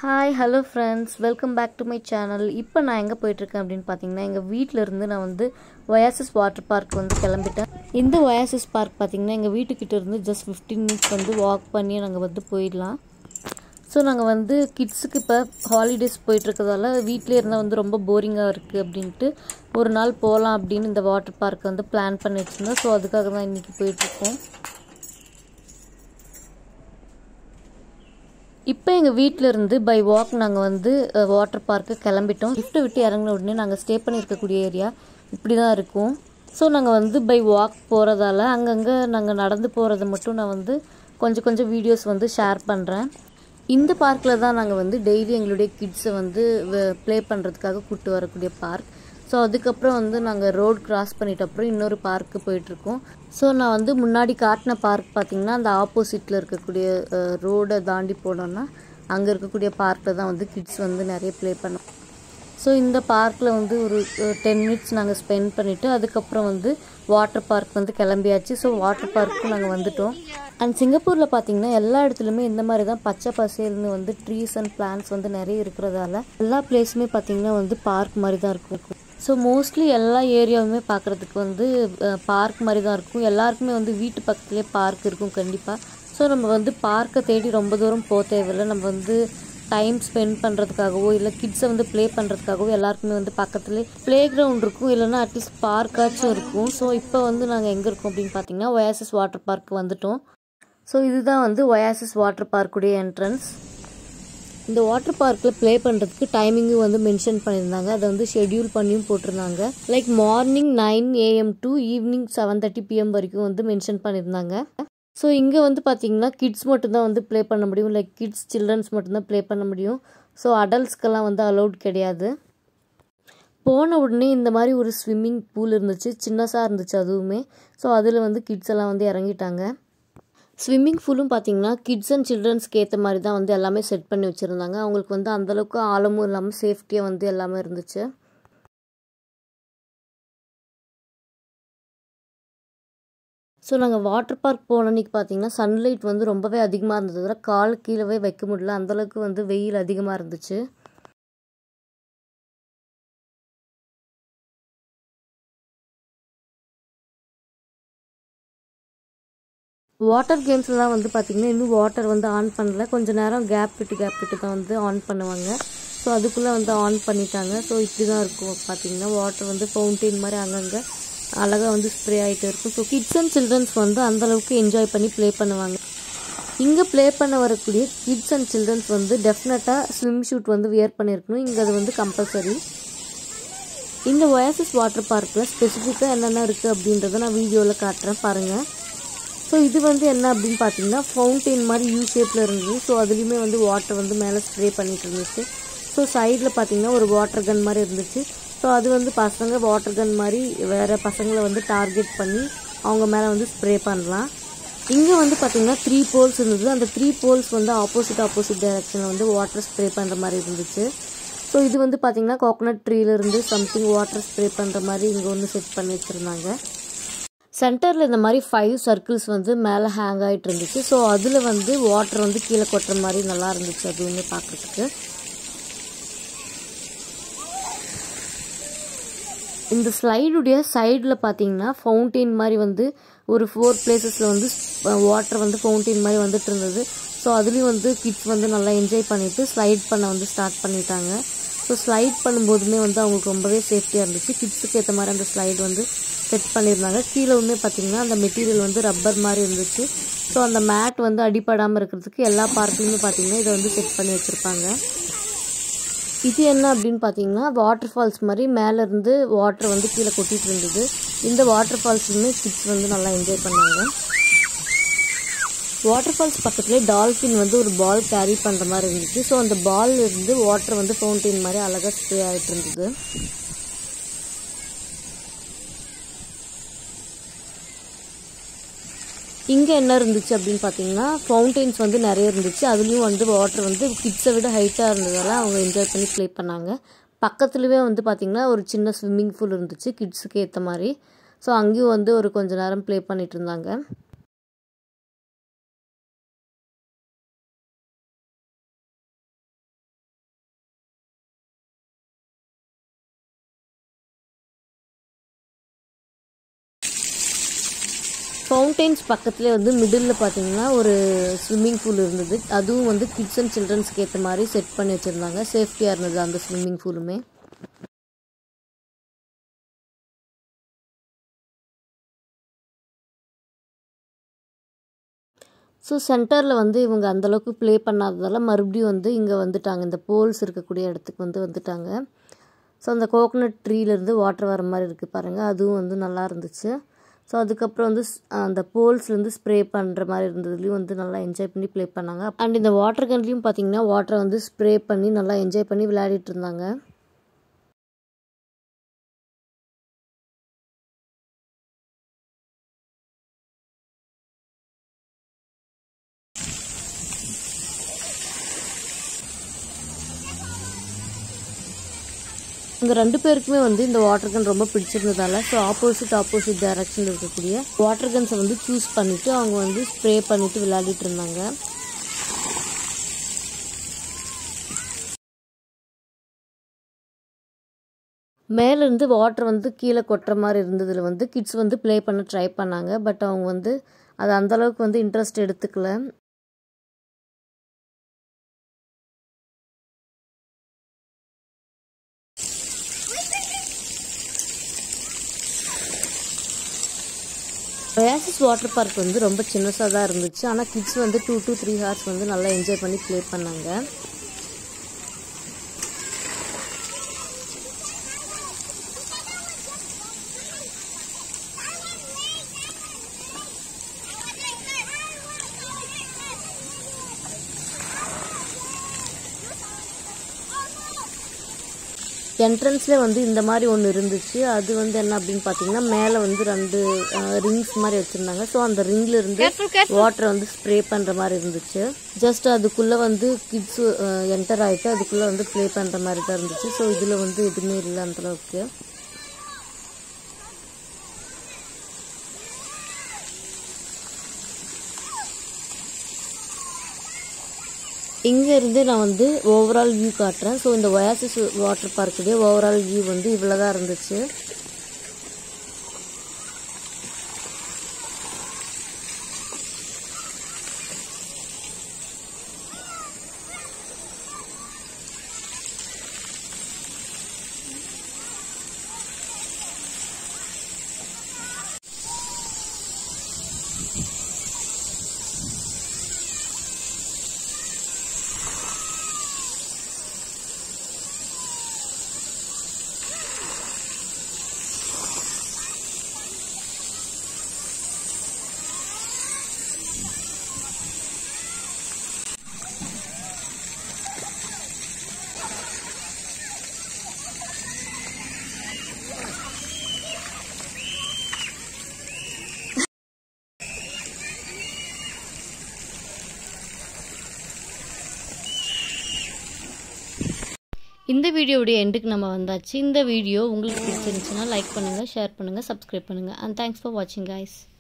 hi hello friends welcome back to my channel இப்போ நான் எங்கே போயிட்டுருக்கேன் அப்படின்னு பார்த்தீங்கன்னா எங்கள் வீட்டில் இருந்து நான் வந்து ஒயாசிஸ் வாட்டர் பார்க் வந்து கிளம்பிட்டேன் இந்த ஒயாசிஸ் பார்க் பார்த்தீங்கன்னா எங்கள் வீட்டுக்கிட்ட இருந்து ஜஸ்ட் ஃபிஃப்டீன் மினிட்ஸ் வந்து வாக் பண்ணி நாங்கள் வந்து போயிடலாம் ஸோ நாங்கள் வந்து கிட்ஸுக்கு இப்போ ஹாலிடேஸ் போயிட்டுருக்கதால வீட்டிலே இருந்தால் வந்து ரொம்ப போரிங்காக இருக்குது அப்படின்ட்டு ஒரு நாள் போகலாம் அப்படின்னு இந்த வாட்டர் பார்க்கை வந்து பிளான் பண்ணி வச்சுருந்தோம் ஸோ அதுக்காக தான் இன்றைக்கி போயிட்டுருக்கோம் இப்போ எங்கள் வீட்டில் இருந்து பை வாக் நாங்கள் வந்து வாட்டர் பார்க்கு கிளம்பிட்டோம் லிஃப்ட்டை விட்டு இறங்கின உடனே நாங்கள் ஸ்டே பண்ணியிருக்கக்கூடிய ஏரியா இப்படி தான் இருக்கும் ஸோ நாங்கள் வந்து பை வாக் போகிறதால அங்கங்கே நாங்கள் நடந்து போகிறத மட்டும் நான் வந்து கொஞ்சம் கொஞ்சம் வீடியோஸ் வந்து ஷேர் பண்ணுறேன் இந்த பார்க்கில் தான் நாங்கள் வந்து டெய்லி எங்களுடைய கிட்ஸை வந்து ப்ளே பண்ணுறதுக்காக கூப்பிட்டு வரக்கூடிய பார்க் ஸோ அதுக்கப்புறம் வந்து நாங்கள் ரோட் கிராஸ் பண்ணிட்ட அப்புறம் இன்னொரு பார்க்கு போயிட்டுருக்கோம் ஸோ நான் வந்து முன்னாடி காட்டின பார்க் பார்த்திங்கன்னா அந்த ஆப்போசிட்டில் இருக்கக்கூடிய ரோடை தாண்டி போனோன்னா அங்கே இருக்கக்கூடிய பார்க்கில் தான் வந்து கிட்ஸ் வந்து நிறைய ப்ளே பண்ணோம் ஸோ இந்த பார்க்கில் வந்து ஒரு டென் மினிட்ஸ் நாங்கள் ஸ்பெண்ட் பண்ணிவிட்டு அதுக்கப்புறம் வந்து வாட்டர் பார்க் வந்து கிளம்பியாச்சு ஸோ வாட்டர் பார்க்கும் நாங்கள் வந்துட்டோம் அண்ட் சிங்கப்பூரில் பார்த்தீங்கன்னா எல்லா இடத்துலையுமே இந்த மாதிரி தான் பச்சை பசேல்னு வந்து ட்ரீஸ் அண்ட் பிளான்ஸ் வந்து நிறைய இருக்கிறதால எல்லா பிளேஸுமே பார்த்தீங்கன்னா வந்து பார்க் மாதிரி தான் இருக்கும் ஸோ மோஸ்ட்லி எல்லா ஏரியாவுமே பார்க்குறதுக்கு வந்து பார்க் மாதிரி தான் இருக்கும் எல்லாருக்குமே வந்து வீட்டு பக்கத்துலேயே பார்க் இருக்கும் கண்டிப்பாக ஸோ நம்ம வந்து பார்க்கை தேடி ரொம்ப தூரம் போக தேவையில்லை நம்ம வந்து டைம் ஸ்பெண்ட் பண்ணுறதுக்காகவோ இல்லை கிட்ஸை வந்து ப்ளே பண்ணுறதுக்காகவோ எல்லாருக்குமே வந்து பக்கத்துலேயே ப்ளே கிரவுண்ட் இருக்கும் இல்லைனா அட்லீஸ்ட் பார்க்காச்சும் இருக்கும் ஸோ இப்போ வந்து நாங்கள் எங்கே இருக்கோம் அப்படின்னு பார்த்தீங்கன்னா ஒயாசிஸ் வாட்டர் பார்க் வந்துட்டோம் ஸோ இதுதான் வந்து ஒயாசிஸ் வாட்டர் பார்க்குடைய என்ட்ரன்ஸ் இந்த வாட்டர் பார்க்கில் ப்ளே பண்ணுறதுக்கு டைமிங்கும் வந்து மென்ஷன் பண்ணியிருந்தாங்க அதை வந்து ஷெட்யூல் பண்ணியும் போட்டிருந்தாங்க like morning nine AM to evening seven thirty PM வரைக்கும் வந்து மென்ஷன் பண்ணியிருந்தாங்க ஸோ இங்கே வந்து பார்த்தீங்கன்னா கிட்ஸ் மட்டும்தான் வந்து ப்ளே பண்ண முடியும் லைக் கிட்ஸ் சில்ட்ரன்ஸ் மட்டும்தான் ப்ளே பண்ண முடியும் ஸோ அடல்ட்ஸ்க்கெல்லாம் வந்து அலௌட் கிடையாது போன உடனே இந்த மாதிரி ஒரு ஸ்விம்மிங் பூல் இருந்துச்சு சின்னசாக இருந்துச்சு அதுவுமே ஸோ அதில் வந்து கிட்ஸ் எல்லாம் வந்து இறங்கிட்டாங்க ஸ்விம்மிங் பூலும் பார்த்தீங்கன்னா கிட்ஸ் அண்ட் சில்ட்ரன்ஸ்க்கு ஏற்ற மாதிரி தான் வந்து எல்லாமே செட் பண்ணி வச்சுருந்தாங்க அவங்களுக்கு வந்து அந்தளவுக்கு ஆழமும் இல்லாமல் சேஃப்டியாக வந்து எல்லாமே இருந்துச்சு ஸோ நாங்கள் வாட்டர் பார்க் போன அன்றைக்கி பார்த்தீங்கன்னா சன்லைட் வந்து ரொம்பவே அதிகமாக இருந்தது கால் கீழவே வைக்க முடியல அந்தளவுக்கு வந்து வெயில் அதிகமாக இருந்துச்சு வாட்டர் கேம்ஸ்லாம் வந்து பார்த்திங்கன்னா இன்னும் வாட்டர் வந்து ஆன் பண்ணல கொஞ்சம் நேரம் கேப் விட்டு கேப் விட்டு தான் வந்து ஆன் பண்ணுவாங்க ஸோ அதுக்குள்ளே வந்து ஆன் பண்ணிட்டாங்க ஸோ இப்படி தான் இருக்கும் பார்த்திங்கன்னா வாட்டர் வந்து ஃபவுண்டெயின் மாதிரி அங்கங்கே அழகாக வந்து ஸ்ப்ரே ஆகிட்டு இருக்கும் ஸோ கிட்ஸ் அண்ட் சில்ட்ரன்ஸ் வந்து அந்தளவுக்கு என்ஜாய் பண்ணி ப்ளே பண்ணுவாங்க இங்கே ப்ளே பண்ண வரக்கூடிய கிட்ஸ் அண்ட் சில்ட்ரன்ஸ் வந்து டெஃபினட்டாக ஸ்விம் ஷூட் வந்து வியர் பண்ணியிருக்கணும் இங்கே அது வந்து கம்பல்சரி இந்த ஒயாசிஸ் வாட்டர் பார்க்கில் ஸ்பெசிஃபிக்காக என்னென்ன இருக்குது அப்படின்றத நான் வீடியோவில் காட்டுறேன் பாருங்கள் ஸோ இது வந்து என்ன அப்படின்னு பார்த்தீங்கன்னா ஃபவுண்டெயின் மாதிரி யூ ஷேப்பில் இருந்தது ஸோ அதுலேயுமே வந்து வாட்டர் வந்து மேலே ஸ்ப்ரே பண்ணிட்டு இருந்துச்சு ஸோ சைடில் பார்த்தீங்கன்னா ஒரு வாட்டர் கன் மாதிரி இருந்துச்சு ஸோ அது வந்து பசங்க வாட்டர் கன் மாதிரி வேறு பசங்களை வந்து டார்கெட் பண்ணி அவங்க மேலே வந்து ஸ்ப்ரே பண்ணலாம் இங்கே வந்து பார்த்திங்கன்னா த்ரீ போல்ஸ் இருந்தது அந்த த்ரீ போல்ஸ் வந்து ஆப்போசிட் ஆப்போசிட் டைரக்ஷனில் வந்து வாட்டர் ஸ்ப்ரே பண்ணுற மாதிரி இருந்துச்சு ஸோ இது வந்து பார்த்திங்கன்னா கோகோனட் ட்ரீலேருந்து சம்திங் வாட்டர் ஸ்ப்ரே பண்ணுற மாதிரி இங்கே வந்து செட் பண்ணி வச்சுருந்தாங்க சென்டரில் இந்த மாதிரி ஃபைவ் சர்க்கிள்ஸ் வந்து மேலே ஹேங் ஆகிட்டு இருந்துச்சு ஸோ அதில் வந்து வாட்டர் வந்து கீழே கொட்டுற மாதிரி நல்லா இருந்துச்சு அதுவுமே பார்க்குறதுக்கு இந்த ஸ்லைடுடைய சைடில் பார்த்தீங்கன்னா ஃபவுண்டெயின் மாதிரி வந்து ஒரு ஃபோர் பிளேசஸில் வந்து வாட்டர் வந்து ஃபவுண்டெயின் மாதிரி வந்துட்டு இருந்தது ஸோ அதுலேயும் வந்து கிட்ஸ் வந்து நல்லா என்ஜாய் பண்ணிவிட்டு ஸ்லைட் பண்ண வந்து ஸ்டார்ட் பண்ணிட்டாங்க ஸோ ஸ்லைட் பண்ணும்போதுமே வந்து அவங்களுக்கு ரொம்பவே சேஃப்டியாக இருந்துச்சு கிட்ஸுக்கு ஏற்ற மாதிரி அந்த ஸ்லைடு வந்து செட் பண்ணியிருந்தாங்க கீழேவுமே பார்த்திங்கன்னா அந்த மெட்டீரியல் வந்து ரப்பர் மாதிரி இருந்துச்சு ஸோ அந்த மேட் வந்து அடிப்படாமல் இருக்கிறதுக்கு எல்லா பார்க்லையுமே பார்த்திங்கன்னா இதை வந்து செட் பண்ணி வச்சுருப்பாங்க இது என்ன அப்படின்னு பார்த்தீங்கன்னா வாட்டர் ஃபால்ஸ் மாதிரி மேலேருந்து வாட்டர் வந்து கீழே கொட்டிகிட்டு இருந்தது இந்த வாட்டர் ஃபால்ஸ்லுமே கிட்ஸ் வந்து நல்லா என்ஜாய் பண்ணாங்க வாட்டர் ஃபால்ஸ் பக்கத்துலேயே டால்ஃபின் வந்து ஒரு பால் கேரி பண்ணுற மாதிரி இருந்துச்சு ஸோ அந்த பால் இருந்து வாட்டர் வந்து ஃபவுண்டெயின் மாதிரி அழகாக ஸ்ப்ரே ஆகிட்டு இருந்தது இங்கே என்ன இருந்துச்சு அப்படின்னு பார்த்தீங்கன்னா ஃபவுண்டெயின்ஸ் வந்து நிறைய இருந்துச்சு அதுலேயும் வந்து வாட்டர் வந்து கிட்ஸை விட ஹைட்டாக இருந்ததால் அவங்க என்ஜாய் பண்ணி ப்ளே பண்ணாங்க பக்கத்துலேயே வந்து பார்த்திங்கன்னா ஒரு சின்ன ஸ்விம்மிங் பூல் இருந்துச்சு கிட்ஸுக்கு ஏற்ற மாதிரி ஸோ அங்கேயும் வந்து ஒரு கொஞ்சம் நேரம் ப்ளே பண்ணிகிட்டு இருந்தாங்க ஃபவுண்டைன்ஸ் பக்கத்துலேயே வந்து மிடில் பார்த்தீங்கன்னா ஒரு ஸ்விம்மிங் பூல் இருந்தது அதுவும் வந்து கிட்ஸ் அண்ட் சில்ட்ரன்ஸ்க்கு ஏற்ற மாதிரி செட் பண்ணி வச்சுருந்தாங்க சேஃப்டியாக இருந்தது அந்த ஸ்விம்மிங் பூலுமே ஸோ சென்டரில் வந்து இவங்க அந்தளவுக்கு ப்ளே பண்ணாததால் மறுபடியும் வந்து இங்கே வந்துட்டாங்க இந்த போல்ஸ் இருக்கக்கூடிய இடத்துக்கு வந்து வந்துட்டாங்க ஸோ அந்த கோகனட் ட்ரீலேருந்து வாட்டர் வர மாதிரி இருக்குது பாருங்கள் அதுவும் வந்து நல்லா இருந்துச்சு ஸோ அதுக்கப்புறம் வந்து அந்த போல்ஸ்லேருந்து ஸ்ப்ரே பண்ணுற மாதிரி இருந்ததுலேயும் வந்து நல்லா என்ஜாய் பண்ணி ப்ளே பண்ணாங்க அண்ட் இந்த வாட்டர் கன்லேயும் பார்த்தீங்கன்னா வாட்டரை வந்து ஸ்ப்ரே பண்ணி நல்லா என்ஜாய் பண்ணி விளையாடிட்டு இருந்தாங்க இங்கே ரெண்டு பேருக்குமே வந்து இந்த வாட்டர் கன் ரொம்ப பிடிச்சிருந்ததால ஸோ ஆப்போசிட் ஆப்போசிட் டைரக்ஷனில் இருக்கக்கூடிய வாட்டர் கன்ஸை வந்து சூஸ் பண்ணிவிட்டு அவங்க வந்து ஸ்ப்ரே பண்ணிவிட்டு விளையாடிட்டு இருந்தாங்க மேலேருந்து வாட்டர் வந்து கீழே கொட்டுற மாதிரி இருந்ததில் வந்து கிட்ஸ் வந்து ப்ளே பண்ண ட்ரை பண்ணாங்க பட் அவங்க வந்து அது அந்தளவுக்கு வந்து இன்ட்ரெஸ்ட் எடுத்துக்கல ஒயாசிஸ் வாட்டர் பார்க் வந்து ரொம்ப சின்னசாக தான் இருந்துச்சு ஆனால் கிட்ஸ் வந்து டூ டு த்ரீ ஹவர்ஸ் வந்து நல்லா என்ஜாய் பண்ணி ப்ளே பண்ணாங்க என்ட்ரன்ஸ்லேயே வந்து இந்த மாதிரி ஒன்று இருந்துச்சு அது வந்து என்ன அப்படின்னு பார்த்தீங்கன்னா மேலே வந்து ரெண்டு ரிங்ஸ் மாதிரி வச்சுருந்தாங்க ஸோ அந்த ரிங்கில் இருந்து வாட்டரை வந்து ஸ்ப்ரே பண்ணுற மாதிரி இருந்துச்சு ஜஸ்ட் அதுக்குள்ளே வந்து கிட்ஸ் என்டர் ஆகிட்டு அதுக்குள்ளே வந்து ப்ளே பண்ணுற மாதிரி தான் இருந்துச்சு ஸோ இதில் வந்து எதுவுமே இல்லை அந்தளவுக்கு இங்கே இருந்து நான் வந்து ஓவரால் வியூ காட்டுறேன் ஸோ இந்த ஒயாசிஸ் வாட்டர் பார்க்குடைய ஓவரால் வியூ வந்து இவ்வளோ தான் இருந்துச்சு இந்த வீடியோவுடைய எண்டுக்கு நம்ம வந்தாச்சு இந்த வீடியோ உங்களுக்கு பிடிச்சிருந்துச்சுன்னா லைக் பண்ணுங்கள் ஷேர் பண்ணுங்கள் சப்ஸ்கிரைப் பண்ணுங்கள் அண்ட் தேங்க்ஸ் ஃபார் வாட்சிங் கைஸ்